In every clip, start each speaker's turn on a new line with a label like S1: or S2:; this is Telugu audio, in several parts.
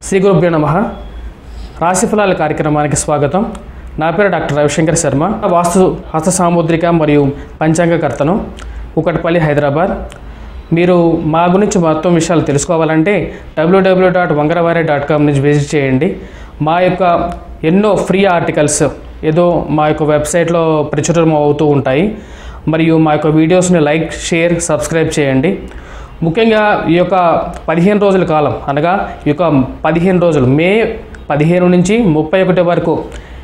S1: శ్రీ గురుభ్యో నమ రాశిఫలాల కార్యక్రమానికి స్వాగతం నా పేరు డాక్టర్ రవిశంకర్ శర్మ వాస్తు హస్త సాముద్రిక మరియు పంచాంగకర్తను కుకట్పల్లి హైదరాబాద్ మీరు మా గురించి మొత్తం విషయాలు తెలుసుకోవాలంటే WWW dot Vangaravari dot com నుంచి విజిట్ చేయండి మా యొక్క ఎన్నో ఫ్రీ ఆర్టికల్స్ ఏదో మా యొక్క వెబ్సైట్లో ప్రచురం అవుతూ ఉంటాయి మరియు మా యొక్క వీడియోస్ని లైక్ షేర్ సబ్స్క్రైబ్ చేయండి ముఖ్యంగా ఈ యొక్క పదిహేను రోజుల కాలం అనగా ఈ యొక్క పదిహేను రోజులు మే పదిహేను నుంచి ముప్పై ఒకటి వరకు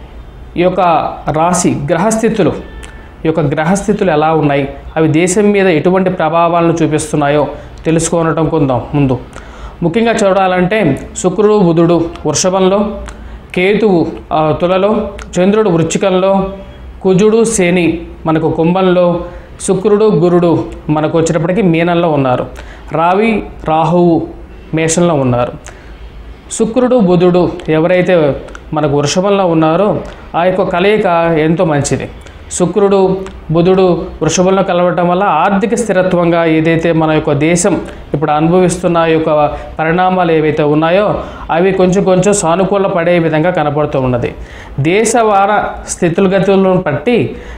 S1: ఈ యొక్క రాశి గ్రహస్థితులు ఈ యొక్క గ్రహస్థితులు ఎలా ఉన్నాయి అవి దేశం మీద ఎటువంటి ప్రభావాలను చూపిస్తున్నాయో తెలుసుకోవటం కొందాం ముందు ముఖ్యంగా చూడాలంటే శుక్రుడు బుధుడు వృషభంలో కేతువు ఆ, తులలో చంద్రుడు వృచ్చికంలో కుజుడు శని మనకు కుంభంలో శుక్రుడు గురుడు మనకు వచ్చేటప్పటికి మీనంలో ఉన్నారు రావి రాహువు మేషంలో ఉన్నారు శుక్రుడు బుధుడు ఎవరైతే మనకు వృషభంలో ఉన్నారో ఆ యొక్క కలయిక ఎంతో మంచిది శుక్రుడు బుధుడు వృషభంలో కలవటం వల్ల ఆర్థిక స్థిరత్వంగా ఏదైతే మన యొక్క దేశం ఇప్పుడు అనుభవిస్తున్న ఈ యొక్క పరిణామాలు ఏవైతే ఉన్నాయో అవి కొంచెం కొంచెం సానుకూల పడే విధంగా కనపడుతూ ఉన్నది దేశవార స్థితులగతులను బట్టి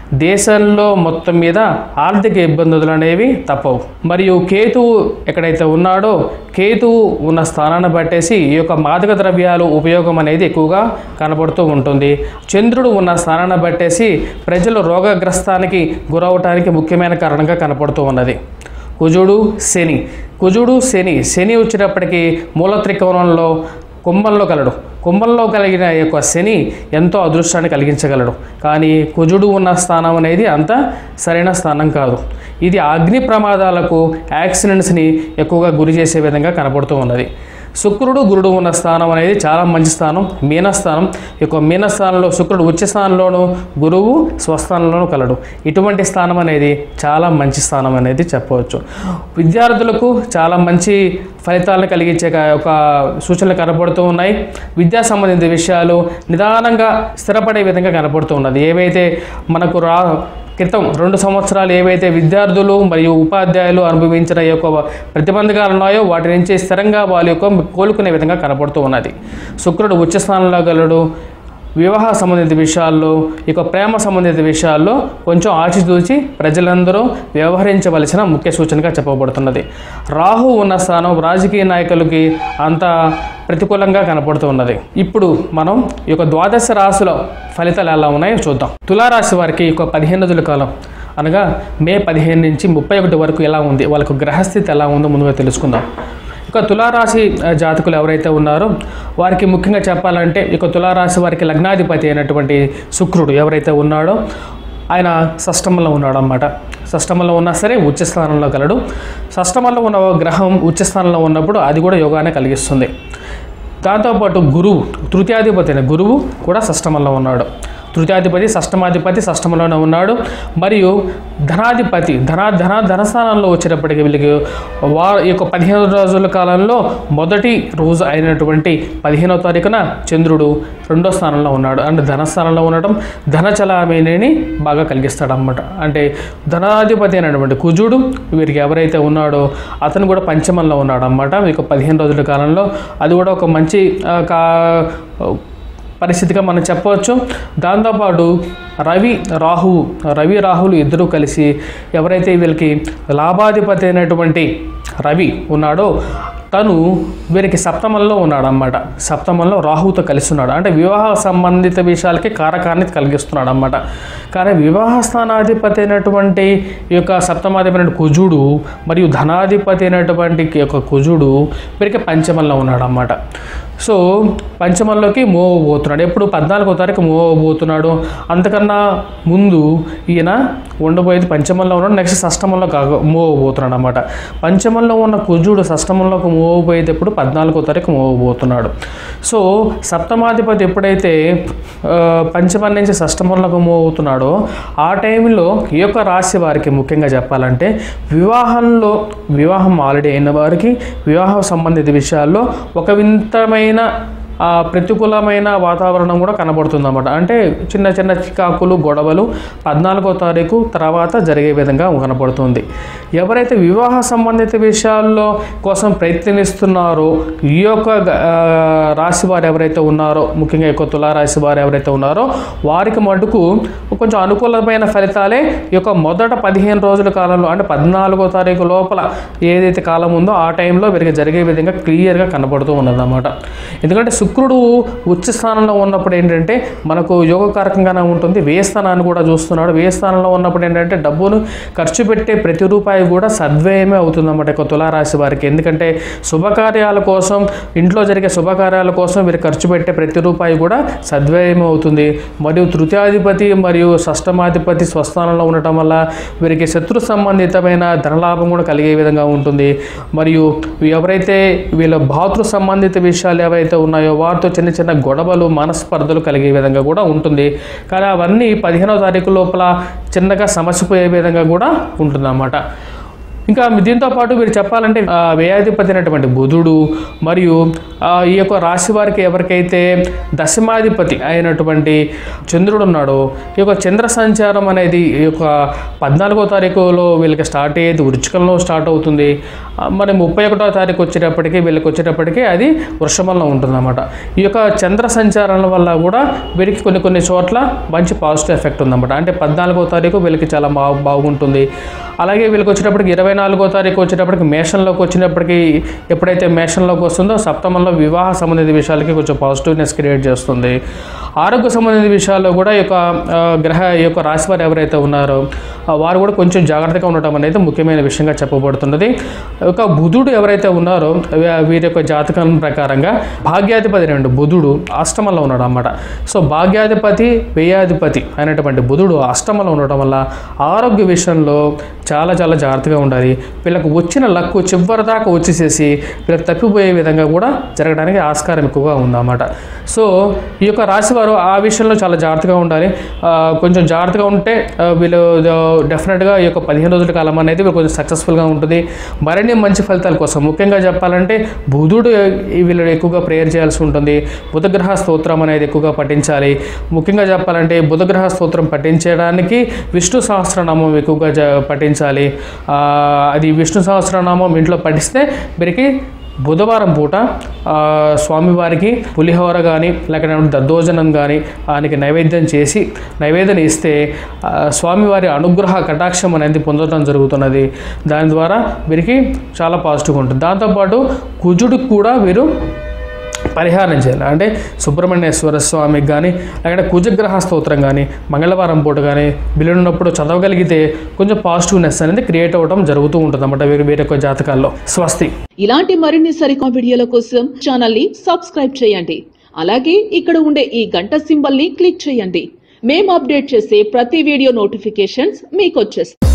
S1: దేశంలో మొత్తం మీద ఆర్థిక ఇబ్బందులు అనేవి తప్పవు మరియు కేతువు ఎక్కడైతే ఉన్నాడో కేతువు ఉన్న స్థానాన్ని బట్టేసి ఈ యొక్క మాదక ద్రవ్యాలు ఉపయోగం అనేది ఎక్కువగా కనబడుతూ ఉంటుంది చంద్రుడు ఉన్న స్థానాన్ని బట్టేసి ప్రజలు రోగగ్రస్తానికి గురవటానికి ముఖ్యమైన కారణంగా కనపడుతూ ఉన్నది కుజుడు శని కుజుడు శని శని వచ్చేటప్పటికి మూల త్రికోణంలో కుంభంలో కలడు కుంభంలో కలిగిన ఈ యొక్క శని ఎంతో అదృష్టాన్ని కలిగించగలడు కానీ కుజుడు ఉన్న స్థానం అనేది అంత సరైన స్థానం కాదు ఇది అగ్ని ప్రమాదాలకు యాక్సిడెంట్స్ని ఎక్కువగా గురి చేసే విధంగా కనపడుతూ ఉన్నది శుక్రుడు గురుడు ఉన్న స్థానం అనేది చాలా మంచి స్థానం మీనస్థానం ఈ యొక్క మీనస్థానంలో శుక్రుడు ఉచ్చ స్థానంలోను గురువు స్వస్థానంలోనూ కలడు ఇటువంటి స్థానం అనేది చాలా మంచి స్థానం అనేది చెప్పవచ్చు విద్యార్థులకు చాలా మంచి ఫలితాలను కలిగించే క- ఒక సూచనలు కనబడుతూ ఉన్నాయి విద్యా సంబంధిత విషయాలు నిదానంగా స్థిరపడే విధంగా కనబడుతూ ఉన్నది ఏవైతే మనకు రా క్రితం రెండు సంవత్సరాలు ఏవైతే విద్యార్థులు మరియు ఉపాధ్యాయులు అనుభవించిన ఈ యొక్క ప్రతిబంధకాలు ఉన్నాయో వాటి నుంచి స్థిరంగా వాళ్ళ యొక్క కోలుకునే విధంగా కనపడుతూ ఉన్నది శుక్రుడు ఉచ్చ స్థానంలో గలడు వివాహ సంబంధిత విషయాల్లో ఇక ప్రేమ సంబంధిత విషయాల్లో కొంచెం ఆచితూచి ప్రజలందరూ వ్యవహరించవలసిన ముఖ్య సూచనగా చెప్పబడుతున్నది రాహు ఉన్న స్థానం రాజకీయ నాయకులకి అంత ప్రతికూలంగా కనపడుతూ ఉన్నది ఇప్పుడు మనం ఈ యొక్క ద్వాదశ రాశుల ఫలితాలు ఎలా ఉన్నాయో చూద్దాం తులారాశి వారికి ఈ యొక్క పదిహేను రోజుల కాలం అనగా మే పదిహేను నుంచి ముప్పై ఒకటి వరకు ఎలా ఉంది వాళ్ళకు గ్రహస్థితి ఎలా ఉందో ముందుగా తెలుసుకుందాం ఇక తులారాశి ఆ, జాతకులు ఎవరైతే ఉన్నారో వారికి ముఖ్యంగా చెప్పాలంటే ఇక తులారాశి వారికి లగ్నాధిపతి అయినటువంటి శుక్రుడు ఎవరైతే ఉన్నాడో ఆయన షష్టమంలో ఉన్నాడు అన్నమాట షష్టమంలో ఉన్నా సరే ఉచ్చ స్థానంలో కలడు షష్టమంలో ఉన్న గ్రహం ఉచ్చ స్థానంలో ఉన్నప్పుడు అది కూడా యోగానే కలిగిస్తుంది దాంతోపాటు గురువు తృతీయాధిపతి అయిన గురువు కూడా షష్టమంలో ఉన్నాడు తృతీయాధిపతి షష్టమాధిపతి షష్టమంలోనే ఉన్నాడు మరియు ధనాధిపతి ధన ధన ధనస్థానంలో వచ్చేటప్పటికి వీళ్ళకి వా ఈ యొక్క పదిహేను రోజుల కాలంలో మొదటి రోజు అయినటువంటి పదిహేనవ తారీఖున చంద్రుడు రెండో స్థానంలో ఉన్నాడు అంటే ధనస్థానంలో ఉండటం ధన చలామణిని బాగా కలిగిస్తాడు అనమాట అంటే ధనాధిపతి అయినటువంటి కుజుడు వీరికి ఎవరైతే ఉన్నాడో అతను కూడా పంచమంలో ఉన్నాడు అనమాట ఇక పదిహేను రోజుల కాలంలో అది కూడా ఒక మంచి ఆ, కా పరిస్థితిగా మనం చెప్పవచ్చు దాంతోపాటు రవి రాహువు రవి రాహులు ఇద్దరూ కలిసి ఎవరైతే వీళ్ళకి లాభాధిపతి అయినటువంటి రవి ఉన్నాడో తను వీరికి సప్తమంలో ఉన్నాడు అన్నమాట సప్తమంలో రాహువుతో కలిసి ఉన్నాడు అంటే వివాహ సంబంధిత విషయాలకి కారకాన్ని కలిగిస్తున్నాడు అన్నమాట కానీ వివాహ స్థానాధిపతి అయినటువంటి ఈ యొక్క సప్తమాధిపతి అయిన కుజుడు మరియు ధనాధిపతి అయినటువంటి ఈ యొక్క కుజుడు వీరికి పంచమంలో ఉన్నాడు అన్నమాట సో పంచమంలోకి మూవ్ పోతున్నాడు ఎప్పుడు పద్నాలుగో తారీఖు మూవ్ పోతున్నాడు అంతకన్నా ముందు ఈయన ఉండబోయేది పంచమంలో ఉన్నాడు నెక్స్ట్ షష్టమంలో కాక మూవ్ పోతున్నాడు అనమాట పంచమంలో ఉన్న కుజుడు షష్టమంలోకి మూవ్ పోయేటప్పుడు పద్నాలుగో తారీఖు మూవ్ పోతున్నాడు సో సప్తమాధిపతి ఎప్పుడైతే ఆ, పంచమం నుంచి షష్టమంలోకి మూవ్ అవుతున్నాడో ఆ టైంలో ఈ యొక్క రాశి వారికి ముఖ్యంగా చెప్పాలంటే వివాహంలో వివాహం ఆల్రెడీ అయిన వారికి వివాహ సంబంధిత విషయాల్లో ఒక వింతమైన ఆ, ప్రతికూలమైన వాతావరణం కూడా కనబడుతుంది అన్నమాట అంటే చిన్న చిన్న చికాకులు గొడవలు పద్నాలుగో తారీఖు తర్వాత జరిగే విధంగా కనబడుతుంది ఎవరైతే వివాహ సంబంధిత విషయాల్లో కోసం ప్రయత్నిస్తున్నారో ఈ యొక్క ఆ, రాశి వారు ఎవరైతే ఉన్నారో ముఖ్యంగా ఈ యొక్క తులారాశి వారు ఎవరైతే ఉన్నారో వారికి మటుకు కొంచెం అనుకూలమైన ఫలితాలే ఈ యొక్క మొదట పదిహేను రోజుల కాలంలో అంటే పద్నాలుగో తారీఖు లోపల ఏదైతే కాలం ఉందో ఆ టైంలో వీరికి జరిగే విధంగా క్లియర్గా కనబడుతూ ఉన్నదన్నమాట ఎందుకంటే శుక్రుడు ఉచ్చ స్థానంలో ఉన్నప్పుడు ఏంటంటే మనకు యోగకారకంగానే ఉంటుంది వ్యయ స్థానాన్ని కూడా చూస్తున్నాడు వ్యయ స్థానంలో ఉన్నప్పుడు ఏంటంటే డబ్బును ఖర్చు పెట్టే ప్రతి రూపాయి కూడా సద్వ్యయమే అవుతుందన్నమాట ఈ యొక్క తులారాశి వారికి ఎందుకంటే శుభకార్యాల కోసం ఇంట్లో జరిగే శుభకార్యాల కోసం వీరు ఖర్చు పెట్టే ప్రతి రూపాయి కూడా సద్వ్యయం అవుతుంది మరియు తృతీయాధిపతి మరియు షష్టమాధిపతి స్వస్థానంలో ఉండటం వల్ల వీరికి శత్రు సంబంధితమైన ధనలాభం కూడా కలిగే విధంగా ఉంటుంది మరియు ఎవరైతే వీళ్ళ భాతృ సంబంధిత విషయాలు ఏవైతే ఉన్నాయో వారితో చిన్న చిన్న గొడవలు మనస్పర్ధలు కలిగే విధంగా కూడా ఉంటుంది కానీ అవన్నీ పదిహేనవ తారీఖు లోపల చిన్నగా సమసిపోయే విధంగా కూడా ఉంటుందన్నమాట ఇంకా దీంతో పాటు మీరు చెప్పాలంటే ఆ, వ్యయాధిపతి అయినటువంటి బుధుడు మరియు ఆ, ఈ యొక్క రాశి వారికి ఎవరికైతే దశమాధిపతి అయినటువంటి చంద్రుడు ఉన్నాడో ఈ యొక్క చంద్ర సంచారం అనేది ఈ యొక్క పద్నాలుగో తారీఖులో వీళ్ళకి స్టార్ట్ అయ్యేది వృచ్చికంలో స్టార్ట్ అవుతుంది ఆ, మరి ముప్పై ఒకటో తారీఖు వచ్చేటప్పటికి వీళ్ళకి వచ్చేటప్పటికి అది వృషభంలో ఉంటుందన్నమాట ఈ యొక్క చంద్ర సంచారం వల్ల కూడా వీరికి కొన్ని కొన్ని చోట్ల మంచి పాజిటివ్ ఎఫెక్ట్ ఉందన్నమాట అంటే పద్నాలుగో తారీఖు వీళ్ళకి చాలా బా బాగుంటుంది అలాగే వీళ్ళకి వచ్చేటప్పటికి ఇరవై నాలుగో తారీఖు వచ్చేటప్పటికి మేషంలోకి వచ్చినప్పటికీ ఎప్పుడైతే మేషంలోకి వస్తుందో సప్తమంలో వివాహ సంబంధిత విషయాలకి కొంచెం పాజిటివ్నెస్ క్రియేట్ చేస్తుంది ఆరోగ్య సంబంధిత విషయాల్లో కూడా ఈ యొక్క ఆ, గ్రహ ఈ యొక్క రాశి వారు ఎవరైతే ఉన్నారో ఆ, వారు కూడా కొంచెం జాగ్రత్తగా ఉండటం అనేది ముఖ్యమైన విషయంగా చెప్పబడుతున్నది ఈ యొక్క బుధుడు ఎవరైతే ఉన్నారో వీ- వీరి యొక్క జాతకం ప్రకారంగా భాగ్యాధిపతి రెండు బుధుడు అష్టమంలో ఉన్నాడు అన్నమాట సో భాగ్యాధిపతి వ్యయాధిపతి అయినటువంటి బుధుడు అష్టమంలో ఉండటం వల్ల ఆరోగ్య విషయంలో చాలా చాలా జాగ్రత్తగా ఉండాలి వీళ్ళకు వచ్చిన లక్కు చివరి దాకా వచ్చేసేసి వీళ్ళకి తప్పిపోయే విధంగా కూడా జరగడానికి ఆస్కారం ఎక్కువగా ఉందన్నమాట సో ఈ యొక్క రాశి వారు ఆ విషయంలో చాలా జాగ్రత్తగా ఉండాలి ఆ, కొంచెం జాగ్రత్తగా ఉంటే ఆ, వీళ్ళు డెఫినెట్గా ఈ యొక్క పదిహేను రోజుల కాలం అనేది వీళ్ళు కొంచెం సక్సెస్ఫుల్గా ఉంటుంది మరిన్ని మంచి ఫలితాల కోసం ముఖ్యంగా చెప్పాలంటే బుధుడు ఈ వీళ్ళు ఎక్కువగా ప్రేయర్ చేయాల్సి ఉంటుంది బుధగ్రహ స్తోత్రం అనేది ఎక్కువగా పఠించాలి ముఖ్యంగా చెప్పాలంటే బుధగ్రహ స్తోత్రం పఠించడానికి విష్ణు సహస్రనామం ఎక్కువగా జ పఠించాలి ఆ, అది విష్ణు సహస్రనామం ఇంట్లో పఠిస్తే వీరికి బుధవారం పూట ఆ, స్వామివారికి పులిహోర కానీ లేకపోతే దద్దోజనం కానీ ఆయనకి నైవేద్యం చేసి నైవేద్యం ఇస్తే ఆ, స్వామివారి అనుగ్రహ కటాక్షం అనేది పొందడం జరుగుతున్నది దాని ద్వారా వీరికి చాలా పాజిటివ్గా ఉంటుంది దాంతోపాటు కుజుడికి కూడా వీరు పరిహారం చేయాలి అంటే సుబ్రహ్మణ్యేశ్వర స్వామికి కానీ లేకపోతే కుజగ్రహ స్తోత్రం కానీ మంగళవారం పూట కానీ బిల్లున్నప్పుడు చదవగలిగితే కొంచెం పాజిటివ్నెస్ అనేది క్రియేట్ అవ్వడం జరుగుతూ ఉంటుంది అన్నమాట వీరి వీరి యొక్క జాతకాల్లో స్వస్తి
S2: ఇలాంటి మరిన్ని సరికొత్త వీడియోల కోసం ఛానల్ ని సబ్స్క్రైబ్ చేయండి అలాగే ఇక్కడ ఉండే ఈ గంట సింబల్ ని క్లిక్ చేయండి మేము అప్డేట్ చేసే ప్రతి వీడియో నోటిఫికేషన్స్ మీకు వచ్చేస్తాయి